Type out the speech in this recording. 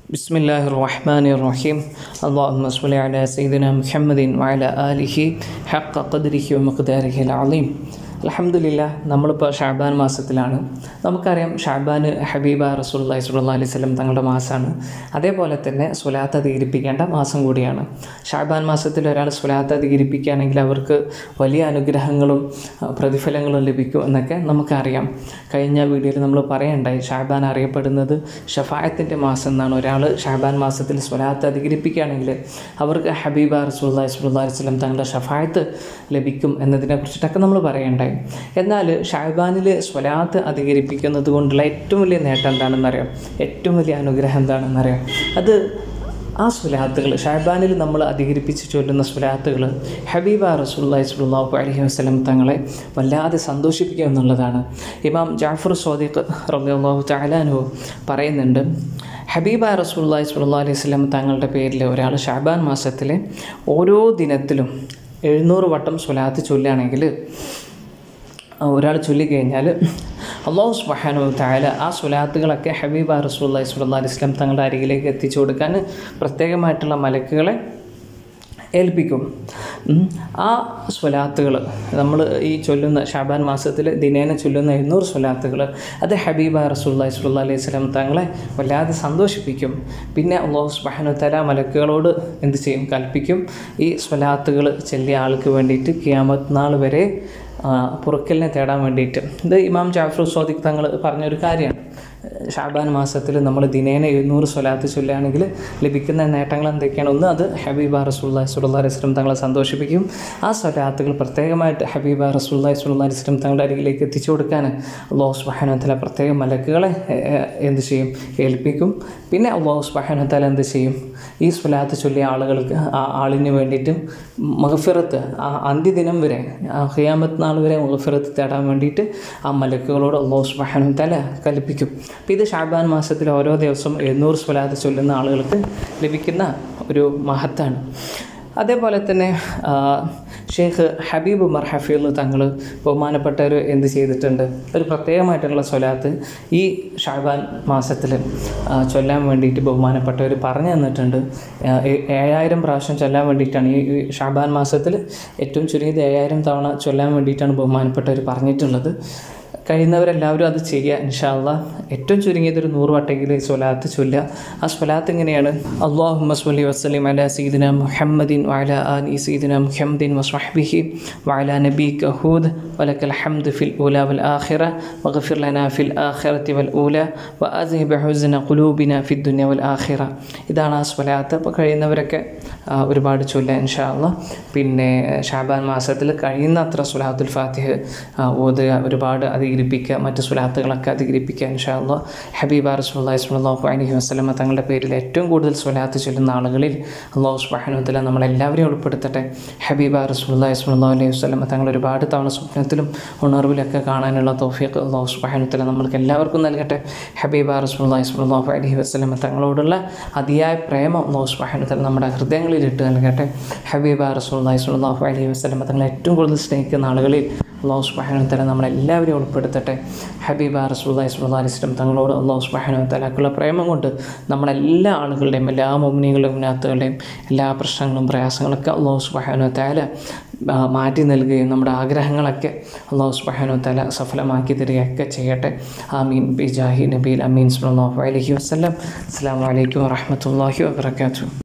بسم الله الرحمن الرحيم اللهم صل على سيدنا محمد وعلى آله حق قدره ومقداره العظيم അലഹമില്ല നമ്മളിപ്പോൾ ഷാബാൻ മാസത്തിലാണ് നമുക്കറിയാം ഷാബാൻ ഹബീബ റസൂല്ലായി സുല്ലാ അലൈഹി സ്വലം തങ്ങളുടെ മാസമാണ് അതേപോലെ തന്നെ സ്വലാത്ത് അധികരിപ്പിക്കേണ്ട മാസം കൂടിയാണ് ഷാബാൻ മാസത്തിൽ ഒരാൾ സ്വലാത്ത് അധികരിപ്പിക്കുകയാണെങ്കിൽ അവർക്ക് വലിയ അനുഗ്രഹങ്ങളും ആ, പ്രതിഫലങ്ങളും ലഭിക്കും എന്നൊക്കെ നമുക്കറിയാം കഴിഞ്ഞ വീഡിയോയിൽ നമ്മൾ പറയണ്ടായി ഷാബാൻ അറിയപ്പെടുന്നത് ഷഫായത്തിൻ്റെ മാസം എന്നാണ് ഒരാൾ ഷാബാൻ മാസത്തിൽ സ്വലാത്ത് അധികരിപ്പിക്കുകയാണെങ്കിൽ അവർക്ക് ഹബീബ റസൂല്ലായി സുല്ലാ അലൈഹി സ്വലം തങ്ങളുടെ ഷഫായത്ത് ലഭിക്കും എന്നതിനെ കുറിച്ചിട്ടൊക്കെ നമ്മൾ പറയണ്ടായി എന്നാൽ ഷാബാനിൽ സ്വലാത്ത് അധികരിപ്പിക്കുന്നത് കൊണ്ടുള്ള ഏറ്റവും വലിയ നേട്ടം എന്താണെന്നറിയാം ഏറ്റവും വലിയ അനുഗ്രഹം എന്താണെന്നറിയാം അത് ആ സ്വലാത്തുകൾ ഷാബാനിൽ നമ്മൾ അധികരിപ്പിച്ച് ചൊല്ലുന്ന സ്വലാത്തുകൾ ഹബീബ റസൂല്ലായി സ്വല്ലാഹു അലഹി വസ്ലം തങ്ങളെ വല്ലാതെ സന്തോഷിപ്പിക്കുക എന്നുള്ളതാണ് ഇമാം ജാഫർ സ്വാദിഖ് റബിഅള്ളാഹു താലാനു പറയുന്നുണ്ട് ഹബീബ റസൂല്ലായി സ്വല്ലാ അലൈഹി വസ്ലം തങ്ങളുടെ പേരിൽ ഒരാൾ ഷാബാൻ മാസത്തിലെ ഓരോ ദിനത്തിലും എഴുന്നൂറ് വട്ടം സ്വലാത്ത് ചൊല്ലുകയാണെങ്കിൽ ഒരാൾ ചൊല്ലിക്കഴിഞ്ഞാൽ അള്ളാഹു സുബഹാനു തായാല ആ സ്വലാത്തുകളൊക്കെ ഹബീബ റസൂല്ലാ സ്വല്ലാ അലൈഹി സ്വലം തങ്ങളുടെ അരികിലേക്ക് എത്തിച്ചു കൊടുക്കാൻ പ്രത്യേകമായിട്ടുള്ള മലക്കുകളെ ഏൽപ്പിക്കും ഉം. ആ സ്വലാത്തുകൾ നമ്മൾ ഈ ചൊല്ലുന്ന ഷാബാൻ മാസത്തിൽ ദിനേന ചൊല്ലുന്ന എഴുന്നൂറ് സ്വലാത്തുകൾ അത് ഹബീബ റസൂല്ലാ സ്വല്ലാ അലൈഹി സ്വലം തങ്ങളെ വല്ലാതെ സന്തോഷിപ്പിക്കും പിന്നെ അള്ളാഹു സുബാനു തല മലക്കുകളോട് എന്ത് ചെയ്യും കൽപ്പിക്കും ഈ സ്വലാത്തുകൾ ചെല്ലിയ ആൾക്ക് വേണ്ടിയിട്ട് കിയാമത്ത് നാൾ വരെ ആ, പുറക്കലിനെ തേടാൻ വേണ്ടിയിട്ട് ഇത് ഇമാം ജാഫർ സ്വാദിഖ് തങ്ങൾ പറഞ്ഞൊരു കാര്യമാണ് ഷാബാൻ മാസത്തിൽ നമ്മൾ ദിനേന എഴുന്നൂറ് സ്വലാത്ത് ചൊല്ലുകയാണെങ്കിൽ ലഭിക്കുന്ന നേട്ടങ്ങൾ എന്തൊക്കെയാണ് ഒന്ന് അത് ഹബീബ റസൂല്ലാ സുല്ലാ അലിസ്ലം തങ്ങളെ സന്തോഷിപ്പിക്കും ആ സ്വലാത്തുകൾ പ്രത്യേകമായിട്ട് ഹബീബ റസൂല്ലാ സുല്ലാ അലിസ്ലം തങ്ങളുടെ അരികിലേക്ക് എത്തിച്ചു കൊടുക്കാൻ അള്ളാഹു സുബാനുത്തല പ്രത്യേക മലക്കുകളെ ഏ, ഏ, എന്ത് ചെയ്യും ഏൽപ്പിക്കും പിന്നെ അള്ളാഹു സുബാനുത്തല എന്ത് ചെയ്യും ഈ സ്വലാത്ത് ചൊല്ലിയ ആളുകൾക്ക് ആ ആളിന് വേണ്ടിയിട്ട് മഹഫിറത്ത് ആ അന്ത്യദിനം വരെ ആ ഖിയാമത്ത് നാൾ വരെ മഹഫിറത്ത് തേടാൻ വേണ്ടിയിട്ട് ആ മലക്കുകളോട് അള്ളാഹു സുബാനു തല കൽപ്പിക്കും അപ്പോൾ ഇത് ഷാബാൻ മാസത്തിൽ ഓരോ ദിവസം എഴുന്നൂറ് സ്വലാത്ത് ചൊല്ലുന്ന ആളുകൾക്ക് ലഭിക്കുന്ന ഒരു മഹത്താണ് അതേപോലെ തന്നെ ആ, ഷെയ്ഖ് ഹബീബ് ഉമർ ഹഫീൽ തങ്ങൾ ബഹുമാനപ്പെട്ടവർ എന്ത് ചെയ്തിട്ടുണ്ട് ഒരു പ്രത്യേകമായിട്ടുള്ള സ്വലാത്ത് ഈ ഷാബാൻ മാസത്തിൽ ചൊല്ലാൻ വേണ്ടിയിട്ട് ബഹുമാനപ്പെട്ടവർ പറഞ്ഞു തന്നിട്ടുണ്ട് ആ, ഏ- ഏഴായിരം പ്രാവശ്യം ചൊല്ലാൻ വേണ്ടിയിട്ടാണ് ഈ ഈ ഷാബാൻ മാസത്തിൽ ഏറ്റവും ചുരുങ്ങിയത് ഏഴായിരം തവണ ചൊല്ലാൻ വേണ്ടിയിട്ടാണ് ബഹുമാനപ്പെട്ടവർ പറഞ്ഞിട്ടുള്ളത് കഴിയുന്നവരെല്ലാവരും അത് ചെയ്യുക ഇൻഷാല്ല ഏറ്റവും ചുരുങ്ങിയത് ഒരു നൂറ് വട്ടെങ്കിലും ഈ സ്വലാത്ത് ചൊല്ലുക ആ സ്വലാത്ത് ഇങ്ങനെയാണ് അള്ളാഹു മസ്ലി വസ്ലിം അല സീദിന മുഹമ്മദിൻ വഅല ആലി സീദിന മുഹമ്മദിൻ വസ്വഹ്ബിഹി വഅല നബി കഹൂദ് വലക്കൽ ഹംദ് ഫിൽ ഊല വൽ ആഖിറ വഗ്ഫിർ ലനാ ഫിൽ ആഖിറത്തി വൽ ഊല വഅസ്ഹിബ് ഹുസ്ന ഖുലൂബിന ഫിദ് ദുനിയ വൽ ആഖിറ ഇതാണ് ആ സ്വലാത്ത് അപ്പോൾ കഴിയുന്നവരൊക്കെ ആ, ഒരുപാട് ചൊല്ലുക ഇൻഷാല്ല പിന്നെ ഷാബാൻ മാസത്തിൽ കഴിയുന്നത്ര സുലാത്തുൽ ഫാത്തിഹ് ആ, ഓതുക ഒരുപാട് അധികരിപ്പിക്കുക മറ്റ് സുലാത്തുകളൊക്കെ അധികരിപ്പിക്കുക ഇൻഷാല്ല ഹബീബ റസൂല്ലാഹി സ്വല്ലല്ലാഹു അലൈഹി വസല്ലമ തങ്ങളുടെ പേരിൽ ഏറ്റവും കൂടുതൽ സുലാത്ത് ചൊല്ലുന്ന ആളുകളിൽ അള്ളാഹു സുബ്ഹാനഹു നമ്മളെല്ലാവരെയും ഉൾപ്പെടുത്തട്ടെ ഹബീബ റസൂല്ലാഹി സ്വല്ലല്ലാഹു അലൈഹി വസല്ലമ തങ്ങൾ ഒരുപാട് തവണ സ്വപ്നത്തിലും ഉണർവിലൊക്കെ കാണാനുള്ള തൗഫീഖ് അള്ളാഹു സുബ്ഹാനഹു നമ്മൾക്ക് എല്ലാവർക്കും നൽകട്ടെ ഹബീബ റസൂല്ലാഹി സ്വല്ലല്ലാഹു അലൈഹി വസല്ലമ തങ്ങളോടുള്ള അതിയായ പ്രേമം അള്ളാഹു സുബ്ഹാനഹു നമ്മുടെ ഹൃദയങ്ങളിൽ ഇട്ട് നൽകട്ടെ ഹബീബ റസൂല്ലാഹി സ്വല്ലല്ലാഹു അലൈഹി വസല്ലമ തങ്ങളെ ഏറ്റവും കൂടുതൽ സ്നേഹിക്കുന്ന ആളുകളിൽ അള്ളാഹു സുബ്ഹാനഹു തല നമ്മളെല്ലാവരെയും ഉൾപ്പെടുത്തട്ടെ ഹബീബ റസൂല്ലാഹി സ്വല്ലല്ലാഹു അലൈഹി വസല്ലം തങ്ങളോട് അള്ളാഹു സുബ്ഹാനഹു തലാക്കുള്ള പ്രേമം കൊണ്ട് നമ്മളെല്ലാ ആളുകളുടെയും എല്ലാ മുമ്നികളുടെയും മുനാത്തുകളുടെയും എല്ലാ പ്രശ്നങ്ങളും പ്രയാസങ്ങളൊക്കെ അള്ളാഹു സുബ്ഹാനഹു തആല ആ, മാറ്റി നൽകുകയും നമ്മുടെ ആഗ്രഹങ്ങളൊക്കെ അള്ളാഹു സുബ്ഹാനഹു തആല സഫലമാക്കി തരികയൊക്കെ ചെയ്യട്ടെ ആമീൻ ബി ജാഹി നബീൽ അമീൻ സ്വല്ലല്ലാഹു അലൈഹി വസല്ലം അസ്സലാമു അലൈക്കും വറഹ്മത്തുള്ളാഹി വബറകാതുഹു